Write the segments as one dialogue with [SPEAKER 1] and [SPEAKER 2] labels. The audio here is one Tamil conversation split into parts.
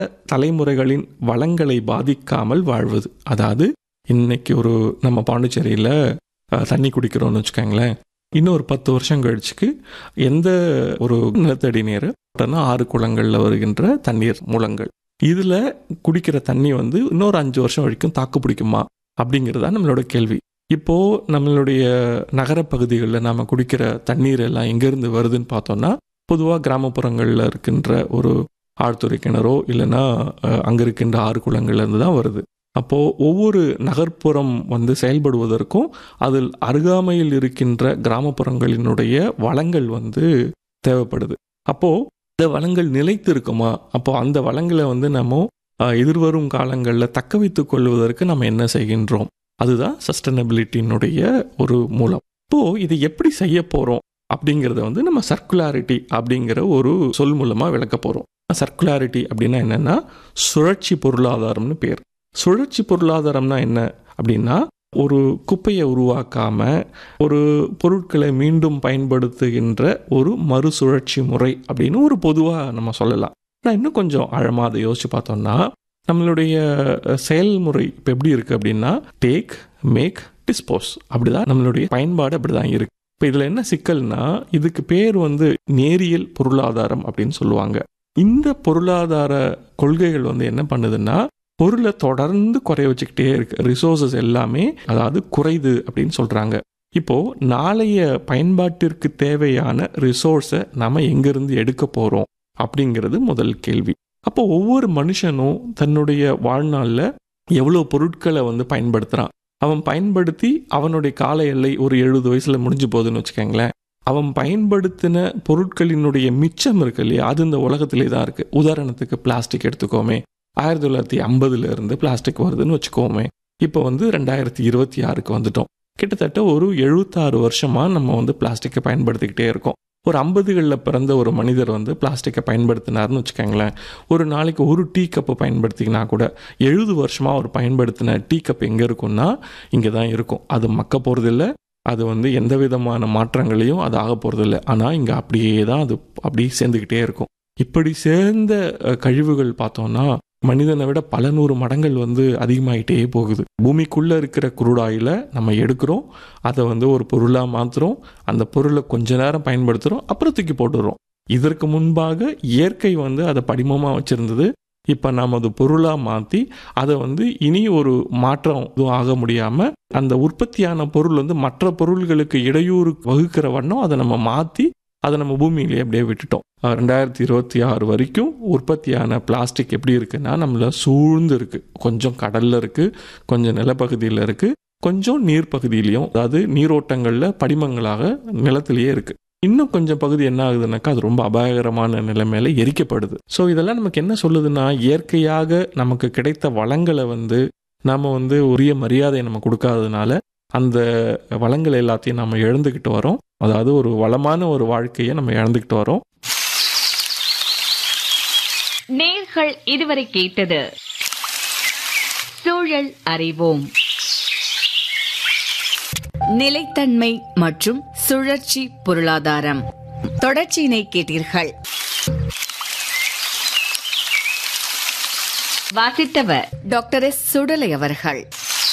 [SPEAKER 1] தலைமுறைகளின் வளங்களை பாதிக்காமல் வாழ்வது அதாவது இன்னைக்கு ஒரு நம்ம பாண்டிச்சேரியில் அஹ், தண்ணி குடிக்கிறோம்னு வச்சுக்கோங்களேன் இன்னொரு பத்து வருஷம் கழிச்சுக்கு எந்த ஒரு நிலத்தடி நீர் உடனே ஆறு குளங்களில் வருகின்ற தண்ணீர் மூலங்கள் இதில் குடிக்கிற தண்ணி வந்து இன்னொரு அஞ்சு வருஷம் வரைக்கும் தாக்கு பிடிக்குமா அப்படிங்கிறது தான் நம்மளோட கேள்வி இப்போ நம்மளுடைய நகரப்பகுதிகளில் நாம குடிக்கிற தண்ணீர் எல்லாம் எங்கேருந்து வருதுன்னு பார்த்தோம்னா பொதுவாக கிராமப்புறங்களில் இருக்கின்ற ஒரு ஆழ்துறை கிணறோ இல்லைன்னா அஹ், அங்க இருக்கின்ற ஆறு குளங்கள்ல இருந்து தான் வருது அப்போ ஒவ்வொரு நகர்ப்புறம் வந்து செயல்படுவதற்கும் அதில் அருகாமையில் இருக்கின்ற கிராமப்புறங்களினுடைய வளங்கள் வந்து தேவைப்படுது அப்போ இந்த வளங்கள் நிலைத்து இருக்குமா அப்போ அந்த வளங்களை வந்து நம்ம அஹ், எதிர்வரும் காலங்களில் தக்க வைத்துக் கொள்வதற்கு நம்ம என்ன செய்கின்றோம் அதுதான் சஸ்டைனபிலிட்டியினுடைய ஒரு மூலம் இப்போ இதை எப்படி செய்ய போறோம் அப்படிங்கிறத வந்து நம்ம சர்க்குலாரிட்டி அப்படிங்கிற ஒரு சொல் மூலமா விளக்க போறோம் சர்க்குலாரிட்டி அப்படின்னா என்னன்னா சுழற்சி பொருளாதாரம்னு பேர் சுழற்சி பொருளாதாரம்னா என்ன அப்படின்னா ஒரு குப்பையை உருவாக்காம ஒரு பொருட்களை மீண்டும் பயன்படுத்துகின்ற ஒரு மறுசுழற்சி முறை அப்படின்னு ஒரு பொதுவாக நம்ம சொல்லலாம் நான் இன்னும் கொஞ்சம் ஆழமாக அதை யோசிச்சு பார்த்தோம்னா நம்மளுடைய அஹ், செயல்முறை இப்போ எப்படி இருக்கு அப்படின்னா டேக் மேக் டிஸ்போஸ் அப்படிதான் நம்மளுடைய பயன்பாடு அப்படிதான் இருக்கு இப்போ இதில் என்ன சிக்கல்னா இதுக்கு பேர் வந்து நேரியல் பொருளாதாரம் அப்படின்னு சொல்லுவாங்க இந்த பொருளாதார கொள்கைகள் வந்து என்ன பண்ணுதுன்னா பொருளை தொடர்ந்து குறைய வச்சுக்கிட்டே இருக்கு ரிசோர்சஸ் எல்லாமே அதாவது குறையுது அப்படின்னு சொல்றாங்க இப்போ நாளைய பயன்பாட்டிற்கு தேவையான ரிசோர்ஸை நாம எங்கிருந்து எடுக்க போறோம் அப்படிங்கிறது முதல் கேள்வி அப்போ ஒவ்வொரு மனுஷனும் தன்னுடைய வாழ்நாளில் எவ்வளோ பொருட்களை வந்து பயன்படுத்துறான் அவன் பயன்படுத்தி அவனுடைய கால எல்லை ஒரு எழுபது வயசுல முடிஞ்சு போகுதுன்னு வச்சுக்கோங்களேன் அவன் பயன்படுத்தின பொருட்களினுடைய மிச்சம் இருக்கு இல்லையா அது இந்த உலகத்திலே தான் இருக்கு உதாரணத்துக்கு பிளாஸ்டிக் எடுத்துக்கோமே ஆயிரத்தி தொள்ளாயிரத்தி ஐம்பதுல இருந்து பிளாஸ்டிக் வருதுன்னு வச்சுக்கோமே இப்போ வந்து ரெண்டாயிரத்தி இருபத்தி ஆறுக்கு வந்துட்டோம் கிட்டத்தட்ட ஒரு எழுபத்தாறு வருஷமா நம்ம வந்து பிளாஸ்டிக்கை பயன்படுத்திக்கிட்டே இருக்கோம் ஒரு ஐம்பதுகளில் பிறந்த ஒரு மனிதர் வந்து பிளாஸ்டிக்கை பயன்படுத்தினார்னு வச்சுக்கோங்களேன் ஒரு நாளைக்கு ஒரு டீ கப்பை பயன்படுத்தினா கூட எழுபது வருஷமாக அவர் பயன்படுத்தின டீ கப் எங்கே இருக்கும்னா இங்கே தான் இருக்கும் அது மக்க போகிறதில்ல அது வந்து எந்த விதமான மாற்றங்களையும் அது ஆக போகிறதில்ல ஆனால் இங்கே அப்படியே தான் அது அப்படியே சேர்ந்துக்கிட்டே இருக்கும் இப்படி சேர்ந்த அஹ், கழிவுகள் பார்த்தோம்னா மனிதனை விட பல நூறு மடங்கள் வந்து அதிகமாயிட்டே போகுது பூமிக்குள்ள இருக்கிற குருடாயில நம்ம எடுக்கிறோம் அதை வந்து ஒரு பொருளா மாத்துறோம் அந்த பொருளை கொஞ்ச நேரம் பயன்படுத்துறோம் அப்புறம் தூக்கி போட்டுடுறோம் இதற்கு முன்பாக இயற்கை வந்து அதை படிமமா வச்சிருந்தது இப்ப நாம் அது பொருளா மாத்தி அதை வந்து இனி ஒரு மாற்றம் எதுவும் ஆக முடியாம அந்த உற்பத்தியான பொருள் வந்து மற்ற பொருள்களுக்கு இடையூறு வகுக்கிற வண்ணம் அதை நம்ம மாத்தி அதை நம்ம பூமியிலேயே அப்படியே விட்டுட்டோம் அஹ் ரெண்டாயிரத்தி இருபத்தி ஆறு வரைக்கும் உற்பத்தியான பிளாஸ்டிக் எப்படி இருக்குன்னா நம்மள சூழ்ந்து இருக்கு கொஞ்சம் கடல்ல இருக்கு கொஞ்சம் நிலப்பகுதியில் இருக்கு கொஞ்சம் நீர் பகுதியிலையும் அதாவது நீரோட்டங்கள்ல படிமங்களாக நிலத்திலேயே இருக்கு இன்னும் கொஞ்சம் பகுதி என்ன ஆகுதுனாக்கா அது ரொம்ப அபாயகரமான நிலைமையில எரிக்கப்படுது ஸோ இதெல்லாம் நமக்கு என்ன சொல்லுதுன்னா இயற்கையாக நமக்கு கிடைத்த வளங்களை வந்து நாம வந்து உரிய மரியாதையை நம்ம கொடுக்காததுனால அந்த வளங்கள் எல்லாத்தையும் நம்ம இழந்துக்கிட்டு வரோம் அதாவது ஒரு வளமான ஒரு வாழ்க்கையை நம்ம இழந்துக்கிட்டு வரோம்
[SPEAKER 2] நேர்கள் இதுவரை கேட்டது சூழல் அறிவோம் நிலைத்தன்மை மற்றும் சுழற்சி பொருளாதாரம் தொடர்ச்சியினை கேட்டீர்கள் வாசித்தவர் டாக்டர் எஸ் சுடலை அவர்கள்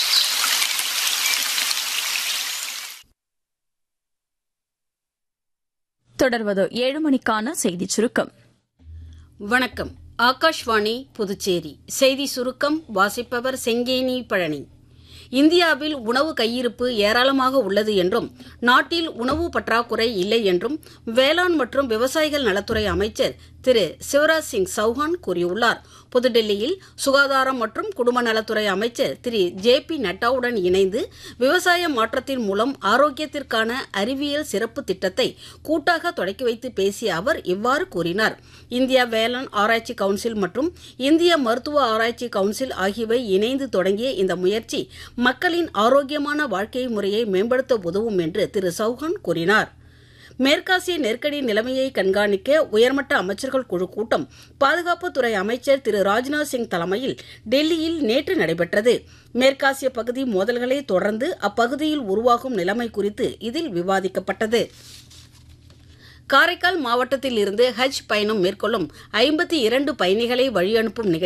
[SPEAKER 3] தொடர்வது ஏழு மணிக்கான செய்திச் சுருக்கம்
[SPEAKER 4] வணக்கம் ஆகாஷ்வாணி புதுச்சேரி செய்தி சுருக்கம் வாசிப்பவர் செங்கேனி பழனி இந்தியாவில் உணவு கையிருப்பு ஏராளமாக உள்ளது என்றும் நாட்டில் உணவு பற்றாக்குறை இல்லை என்றும் வேளாண் மற்றும் விவசாயிகள் நலத்துறை அமைச்சர் திரு சிவராஜ் சிங் சௌஹான் கூறியுள்ளார் புதுடெல்லியில் சுகாதாரம் மற்றும் குடும்ப நலத்துறை அமைச்சர் திரு ஜே பி நட்டாவுடன் இணைந்து விவசாய மாற்றத்தின் மூலம் ஆரோக்கியத்திற்கான அறிவியல் சிறப்பு திட்டத்தை கூட்டாக தொடக்கி வைத்து பேசிய அவர் இவ்வாறு கூறினார் இந்தியா வேளாண் ஆராய்ச்சி கவுன்சில் மற்றும் இந்திய மருத்துவ ஆராய்ச்சி கவுன்சில் ஆகியவை இணைந்து தொடங்கிய இந்த முயற்சி மக்களின் ஆரோக்கியமான வாழ்க்கை முறையை மேம்படுத்த உதவும் என்று திரு சௌஹான் கூறினார் மேற்காசிய நெருக்கடி நிலைமையை கண்காணிக்க உயர்மட்ட அமைச்சர்கள் குழு கூட்டம் பாதுகாப்புத்துறை அமைச்சர் திரு ராஜ்நாத் சிங் தலைமையில் டெல்லியில் நேற்று நடைபெற்றது மேற்காசிய பகுதி மோதல்களை தொடர்ந்து அப்பகுதியில் உருவாகும் நிலைமை குறித்து இதில் விவாதிக்கப்பட்டது காரைக்கால் மாவட்டத்தில் இருந்து ஹஜ் பயணம் மேற்கொள்ளும் ஐம்பத்தி இரண்டு பயணிகளை வழியனுப்பும் நிகழ்ச்சி